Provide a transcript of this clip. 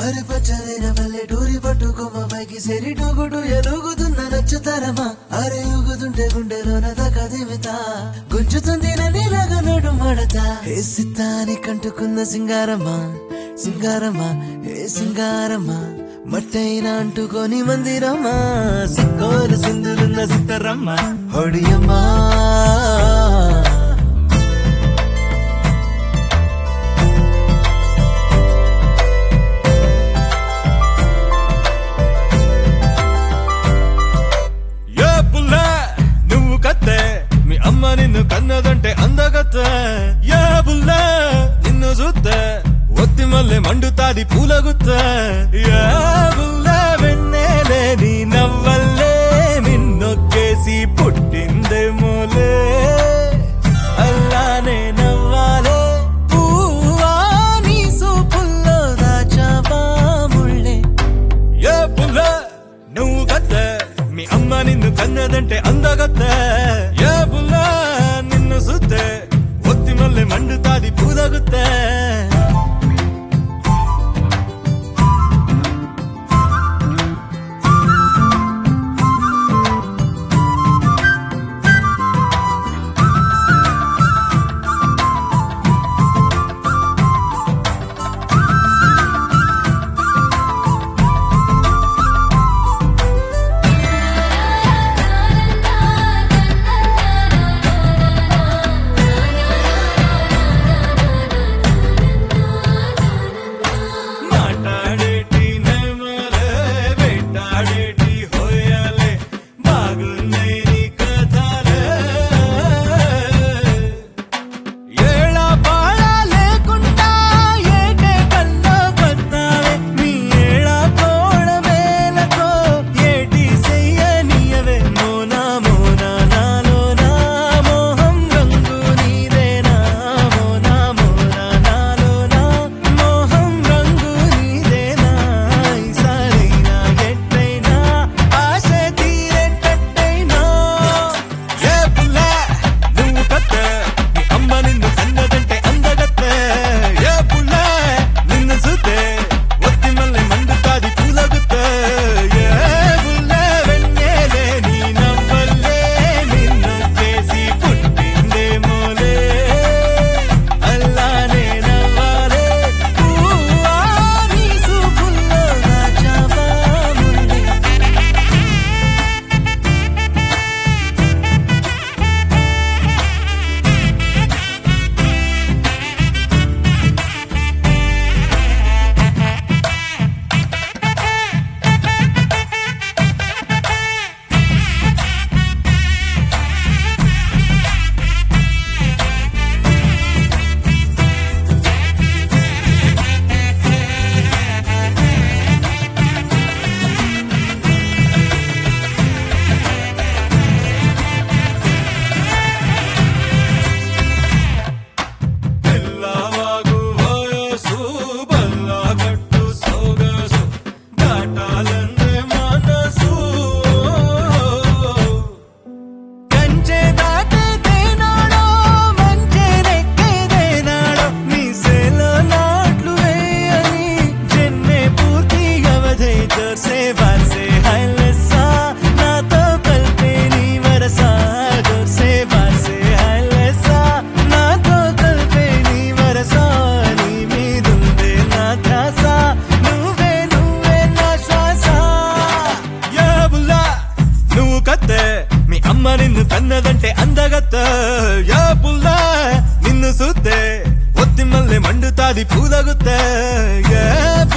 అరపచ్చదైన పల్లెటూరి పట్టుకొమ్మ పైకి సెరి టూగుడు ఎలుగుతున్న నచ్చుతరమా అరే ఊగుతుంటే గుండెలోన తకదిమితా గుంజుతుంది నన్నిలాగా నడు మడతా ఏ సిత్తాని కంటుకున్న సింగారమ్మా సింగారమ్మా ఏ సింగారమ్మా మట్టైన అంటుకొని మందిరమ్మా సిక్కోలు సింధులున్న సిత్తరమ్మ హొడియమ్మా ఏ పుల్ల నువ్వు కత్తే మీ అమ్మ నిన్ను కన్నదంటే అందగత్తే ఏ పుల్ల నిన్ను చూస్తే ఒత్తి మల్లె మండుతాది పూలగుత్తే ఏ పుల్ల వెన్నెలే నీ నవ్వల్లే నిన్నొక్కేసి పుట్టిందేమోలే అల్లానే నవ్వాలే పువ్వా నీ సూపుల్లో దాచావా ముళ్ళే ఏ పుల్ల నువ్వు కత్తే మీ అమ్మ నిన్ను కన్నదంటే అందగత్తే ఏ పుల్ల నిన్ను సుత్తే ఒత్తి మల్లె మండుతాది పూదగుత్తే మాట్లాడేటి నెమలే వెంటాడేటి హోయలే బాగున్నాయి నీ కథలే ఏళ పాళ లేకుండా ఏటే కల్లో పత్తావే నీ ఏళ కోడ వేలకో ఏటి చెయ్యనియవే మోనా మోనా నాలో నా మోహం రంగు నీదేనా మోనా మోనా నాలో నా మోహం రంగు నీదేనా ఈసారైనా ఎట్టైనా ఆశ తీరేటట్టైనా ఏ పుల్ల నువ్వు కత్తే నీ అమ్మ నిన్ను కన్నదంటే అందగత్తే ఏ పుల్ల నిన్ను చూస్తే ఒత్తి మల్లె మండుతాది పూలగుత్తే ఏ పుల్ల వెన్నెలే నీ నవ్వల్లే నిన్ను చేసి పుట్టిందేమోలే అల్లానే నవ్వాలే పువ్వా నీ సూపుల్లో దాచావా ముళ్ళే తెల్లవాగు వయసు బల్లగట్టు సొగసు దాటాలందే మనసు కంచె దాటితేనాడో మంచె నెక్కేదేనాడో మీసేలో నాట్లు వేయని జన్మే పూర్తి అవధై జోర్సే వార్సే హైలెస్సా నాతో కలిపే నీ వరసా జోర్సే వార్సే హైలెస్సా నాతో కలిపే నీ వరసా నీ మీదుందే నా ధ్యాస నువ్వే నువ్వే నా శ్వాస యా బుల్లా నువ్వు కత్తే మీ అమ్మ నిన్ను కన్నదంటే అందగత్తే యా పుల్లా నిన్ను చూస్తే ఒత్తి మల్లె మండుతాది పూలగుత్తే ఏ